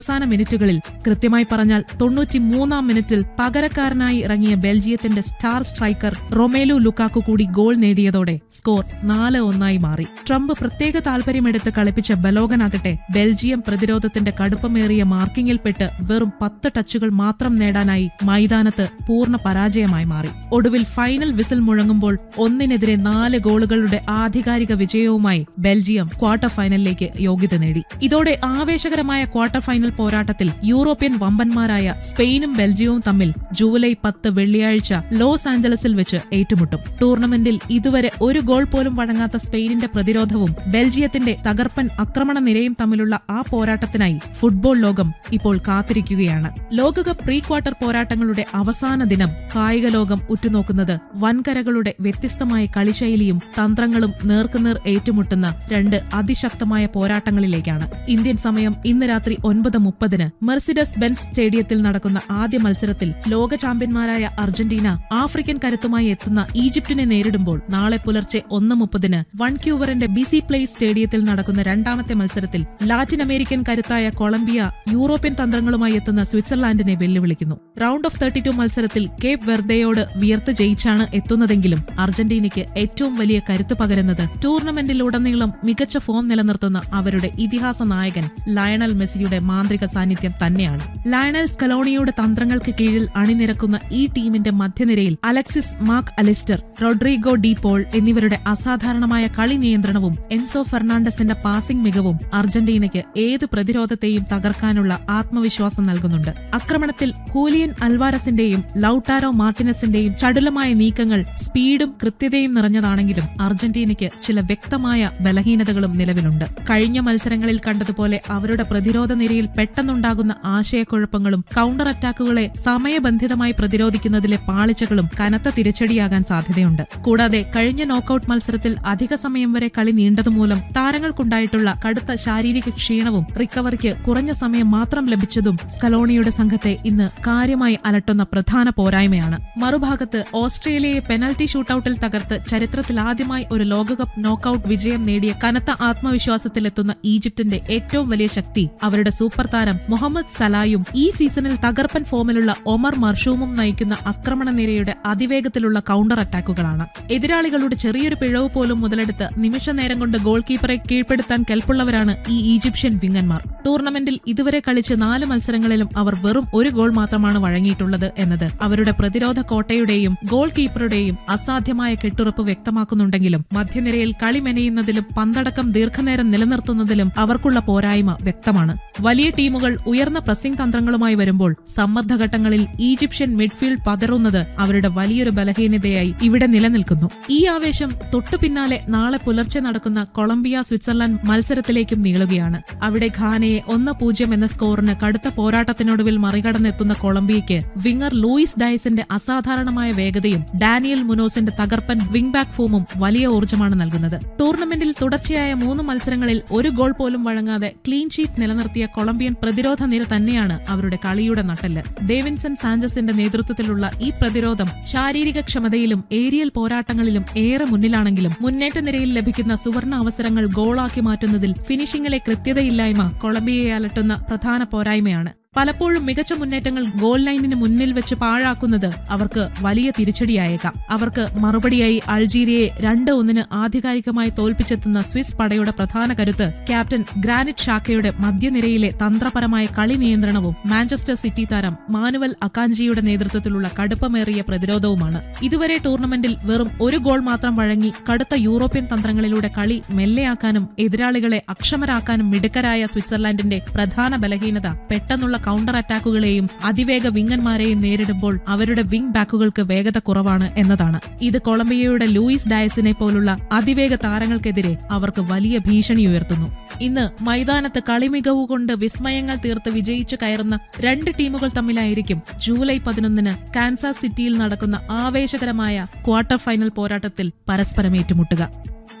അവസാന മിനിറ്റുകളിൽ കൃത്യമായി പറഞ്ഞാൽ തൊണ്ണൂറ്റി മൂന്നാം മിനിറ്റിൽ പകരക്കാരനായി ഇറങ്ങിയ ബെൽജിയത്തിന്റെ സ്റ്റാർ സ്ട്രൈക്കർ റൊമേലു ലുക്കാക്കു കൂടി ഗോൾ നേടിയതോടെ സ്കോർ നാല് ഒന്നായി മാറി ട്രംപ് പ്രത്യേക താൽപര്യമെടുത്ത് കളിപ്പിച്ച ബലോഗനാകട്ടെ ബെൽജിയം പ്രതിരോധത്തിന്റെ കടുപ്പമേറിയ മാർക്കിങ്ങിൽപ്പെട്ട് വെറും പത്ത് ടച്ചുകൾ മാത്രം നേടാനായി മൈതാനത്ത് പൂർണ്ണ പരാജയമായി മാറി ഒടുവിൽ ഫൈനൽ വിസിൽ മുഴങ്ങുമ്പോൾ ഒന്നിനെതിരെ നാല് ഗോളുകളുടെ ആധികാരിക വിജയവുമായി ബെൽജിയം ക്വാർട്ടർ ഫൈനലിലേക്ക് യോഗ്യത നേടി ഇതോടെ ആവേശകരമായ ക്വാർട്ടർ ഫൈനൽ പോരാട്ടത്തിൽ യൂറോപ്യൻ വമ്പന്മാരായ സ്പെയിനും ബെൽജിയവും തമ്മിൽ ജൂലൈ പത്ത് വെള്ളിയാഴ്ച ലോസ് ആഞ്ചലസിൽ വെച്ച് ഏറ്റുമുട്ടും ടൂർണമെന്റിൽ ഇതുവരെ ഒരു ഗോൾ പോലും വഴങ്ങാത്ത സ്പെയിനിന്റെ പ്രതിരോധവും ബെൽജിയത്തിന്റെ തകർപ്പൻ ആക്രമണ നിരയും തമ്മിലുള്ള ആ പോരാട്ടത്തിനായി ഫുട്ബോൾ ലോകം ഇപ്പോൾ കാത്തിരിക്കുകയാണ് ലോകകപ്പ് പ്രീ ക്വാർട്ടർ പോരാട്ടങ്ങളുടെ അവസാന ദിനം കായിക ലോകം ഉറ്റുനോക്കുന്നത് വൻകരകളുടെ വ്യത്യസ്തമായ കളിശൈലിയും തന്ത്രങ്ങളും നേർക്കുനേർ ഏറ്റുമുട്ടുന്ന രണ്ട് അതിശക്തമായ പോരാട്ടങ്ങളിലേക്കാണ് ഇന്ത്യൻ സമയം ഇന്ന് രാത്രി ഒൻപത് മുപ്പതിന് മെർസിഡസ് ബെൻസ് സ്റ്റേഡിയത്തിൽ നടക്കുന്ന ആദ്യ മത്സരത്തിൽ ലോക ചാമ്പ്യന്മാരായ അർജന്റീന ആഫ്രിക്കൻ കരുത്തുമായി എത്തുന്ന ഈജിപ്തിനെ നേരിടുമ്പോൾ നാളെ പുലർച്ചെ ഒന്ന് മുപ്പതിന് വൺക്യൂവറിന്റെ ബിസി പ്ലേസ് സ്റ്റേഡിയത്തിൽ നടക്കുന്ന രണ്ടാമത്തെ മത്സരത്തിൽ ലാറ്റിൻ അമേരിക്കൻ കരുത്തായ കൊളംബിയ യൂറോപ്യൻ തന്ത്രങ്ങളുമായി എത്തുന്ന സ്വിറ്റ്സർലാൻഡിനെ വെല്ലുവിളിക്കുന്നു റൗണ്ട് ഓഫ് തേർട്ടി ടു മത്സരത്തിൽ കേപ്പ് വെർദയോട് വിയർത്ത് ജയിച്ചാണ് എത്തുന്നതെങ്കിലും അർജന്റീനയ്ക്ക് ഏറ്റവും വലിയ കരുത്ത് പകരുന്നത് ടൂർണമെന്റിലുടനീളം മികച്ച ഫോം നിലനിർത്തുന്ന അവരുടെ ഇതിഹാസ നായകൻ ലയണൽ മെസ്സിയുടെ മാന്ത്രിക സാന്നിധ്യം തന്നെയാണ് ലയണൽ സ്കലോണിയുടെ തന്ത്രങ്ങൾക്ക് കീഴിൽ അണിനിരക്കുന്ന ഈ ടീമിന്റെ മധ്യനിരയിൽ Alexis Mac Allister Rodrigo De Paul എന്നിവരുടെ അസാധാരണമായ കളി നിയന്ത്രണവും എൻസോ ഫെർണാണ്ടസിന്റെ പാസിംഗ് മികവും അർജന്റീനയ്ക്ക് ഏത് പ്രതിരോധത്തെയും തകർക്കാനുള്ള ആത്മവിശ്വാസം നൽകുന്നുണ്ട് ആക്രമണത്തിൽ ഹൂലിയൻ അൽവാരസിന്റെയും ലൌട്ടാരോ മാർട്ടിനസിന്റെയും ചടുലമായ നീക്കങ്ങൾ സ്പീഡും കൃത്യതയും നിറഞ്ഞതാണെങ്കിലും അർജന്റീനയ്ക്ക് ചില വ്യക്തമായ ബലഹീനതകളും നിലവിലുണ്ട് കഴിഞ്ഞ മത്സരങ്ങളിൽ കണ്ടതുപോലെ അവരുടെ പ്രതിരോധ നിരയിൽ പെട്ടെന്നുണ്ടാകുന്ന ആശയക്കുഴപ്പങ്ങളും കൗണ്ടർ അറ്റാക്കുകളെ സമയബന്ധിതമായി പ്രതിരോധിക്കുന്നതിലെ പാളിച്ചകളും കനത്ത തിരിച്ചടിയാകാൻ സാധ്യതയുണ്ട് കൂടാതെ കഴിഞ്ഞ നോക്കൌട്ട് മത്സരത്തിൽ അധിക സമയം വരെ കളി നീണ്ടതുമൂലം താരങ്ങൾക്കുണ്ടായിട്ടുള്ള കടുത്ത ശാരീരിക ക്ഷീണവും റിക്കവറിക്ക് കുറഞ്ഞ സമയം മാത്രം ലഭിച്ചതും സ്കലോണിയുടെ സംഘത്തെ ഇന്ന് കാര്യമായി അലട്ടുന്ന പ്രധാന പോരായ്മയാണ് മറുഭാഗത്ത് ഓസ്ട്രേലിയയെ പെനൽറ്റി ഷൂട്ടൌട്ടിൽ തകർത്ത് ചരിത്രത്തിൽ ആദ്യമായി ഒരു ലോകകപ്പ് നോക്കൌട്ട് വിജയം നേടിയ കനത്ത ആത്മവിശ്വാസത്തിലെത്തുന്ന ഈജിപ്തിന്റെ ഏറ്റവും വലിയ ശക്തി അവരുടെ സൂപ്പർ താരം മുഹമ്മദ് സലായും ഈ സീസണിൽ തകർപ്പൻ ഫോമിലുള്ള ഒമർ മർഷൂമും നയിക്കുന്ന ആക്രമണ നിരയുടെ അതിവേഗത്തിലുള്ള കൗണ്ടർ അറ്റാക്കുകളാണ് എതിരാളികളുടെ ചെറിയൊരു പിഴവ് പോലും മുതലെടുത്ത് നിമിഷ നേരം കൊണ്ട് ഗോൾ കീപ്പറെ കീഴ്പ്പെടുത്താൻ കെൽപ്പുള്ളവരാണ് ഈ ഈജിപ്ഷ്യൻ വിങ്ങന്മാർ ടൂർണമെന്റിൽ ഇതുവരെ കളിച്ച് നാല് മത്സരങ്ങളിലും അവർ വെറും ഒരു ഗോൾ മാത്രമാണ് വഴങ്ങിയിട്ടുള്ളത് എന്നത് അവരുടെ പ്രതിരോധ കോട്ടയുടെയും ഗോൾ കീപ്പറുടെയും അസാധ്യമായ കെട്ടുറപ്പ് വ്യക്തമാക്കുന്നുണ്ടെങ്കിലും മധ്യനിരയിൽ കളി മെനയുന്നതിലും പന്തടക്കം ദീർഘനേരം നിലനിർത്തുന്നതിലും അവർക്കുള്ള പോരായ്മ വ്യക്തമാണ് വലിയ ടീമുകൾ ഉയർന്ന പ്രസിംഗ് തന്ത്രങ്ങളുമായി വരുമ്പോൾ സമ്മർദ്ദഘട്ടങ്ങളിൽ ഈജിപ്ഷ്യൻ മിഡ്ഫീൽഡ് പതറുന്നത് അവരുടെ വലിയൊരു ബലഹീനതയായി ഇവിടെ നിലനിൽക്കുന്നു ഈ ആവേശം തൊട്ടു പിന്നാലെ നാളെ പുലർച്ചെ നടക്കുന്ന കൊളംബിയ സ്വിറ്റ്സർലൻഡ് മത്സരത്തിലേക്കും നീളുകയാണ് അവിടെ ഘാനയെ ഒന്ന് പൂജ്യം എന്ന സ്കോറിന് കടുത്ത പോരാട്ടത്തിനൊടുവിൽ മറികടന്നെത്തുന്ന കൊളംബിയയ്ക്ക് വിങ്ങർ ലൂയിസ് ഡയസിന്റെ അസാധാരണമായ വേഗതയും ഡാനിയൽ മുനോസിന്റെ തകർപ്പൻ വിംഗ് ബാക്ക് ഫോമും വലിയ ഊർജ്ജമാണ് നൽകുന്നത് ടൂർണമെന്റിൽ തുടർച്ചയായ മൂന്ന് മത്സരങ്ങളിൽ ഒരു ഗോൾ പോലും വഴങ്ങാതെ ക്ലീൻ ഷീറ്റ് നിലനിർത്തിയ കൊളംബിയൻ പ്രതിരോധ നിര തന്നെയാണ് അവരുടെ കളിയുടെ നട്ടല് ഡേവിൻസൺ സാഞ്ചസിന്റെ നേതൃത്വത്തിലുള്ള ഈ പ്രതിരോധം ശാരീരിക ക്ഷമതയിലും ഏരിയൽ പോരാട്ടങ്ങളിലും ഏറെ മുന്നിലാണെങ്കിലും മുന്നേറ്റ നിരയിൽ ലഭിക്കുന്ന സുവർണ അവസരങ്ങൾ ഗോളാക്കി മാറ്റുന്നതിൽ ഫിനിഷിംഗിലെ കൃത്യതയില്ലായ്മ കൊളംബിയയെ അലട്ടുന്ന പ്രധാന പോരായ്മയാണ് പലപ്പോഴും മികച്ച മുന്നേറ്റങ്ങൾ ഗോൾ ലൈനിന് മുന്നിൽ വെച്ച് പാഴാക്കുന്നത് അവർക്ക് വലിയ തിരിച്ചടിയായേക്കാം അവർക്ക് മറുപടിയായി അൾജീരിയയെ രണ്ട് ഒന്നിന് ആധികാരികമായി തോൽപ്പിച്ചെത്തുന്ന സ്വിസ് പടയുടെ പ്രധാന കരുത്ത് ക്യാപ്റ്റൻ ഗ്രാനിറ്റ് ഷാക്കയുടെ മധ്യനിരയിലെ തന്ത്രപരമായ കളി നിയന്ത്രണവും മാഞ്ചസ്റ്റർ സിറ്റി താരം മാനുവൽ അക്കാഞ്ചിയുടെ നേതൃത്വത്തിലുള്ള കടുപ്പമേറിയ പ്രതിരോധവുമാണ് ഇതുവരെ ടൂർണമെന്റിൽ വെറും ഒരു ഗോൾ മാത്രം വഴങ്ങി കടുത്ത യൂറോപ്യൻ തന്ത്രങ്ങളിലൂടെ കളി മെല്ലെയാക്കാനും എതിരാളികളെ അക്ഷമരാക്കാനും മിടുക്കരായ സ്വിറ്റ്സർലാൻഡിന്റെ പ്രധാന ബലഹീനത പെട്ടെന്നുള്ള കൗണ്ടർ അറ്റാക്കുകളെയും അതിവേഗ വിങ്ങന്മാരെയും നേരിടുമ്പോൾ അവരുടെ വിംഗ് ബാക്കുകൾക്ക് വേഗത കുറവാണ് എന്നതാണ് ഇത് കൊളംബിയയുടെ ലൂയിസ് ഡയസിനെ പോലുള്ള അതിവേഗ താരങ്ങൾക്കെതിരെ അവർക്ക് വലിയ ഭീഷണി ഉയർത്തുന്നു ഇന്ന് മൈതാനത്ത് കളിമികവ് കൊണ്ട് വിസ്മയങ്ങൾ തീർത്ത് വിജയിച്ചു കയറുന്ന രണ്ട് ടീമുകൾ തമ്മിലായിരിക്കും ജൂലൈ പതിനൊന്നിന് കാൻസാസ് സിറ്റിയിൽ നടക്കുന്ന ആവേശകരമായ ക്വാർട്ടർ ഫൈനൽ പോരാട്ടത്തിൽ പരസ്പരം ഏറ്റുമുട്ടുക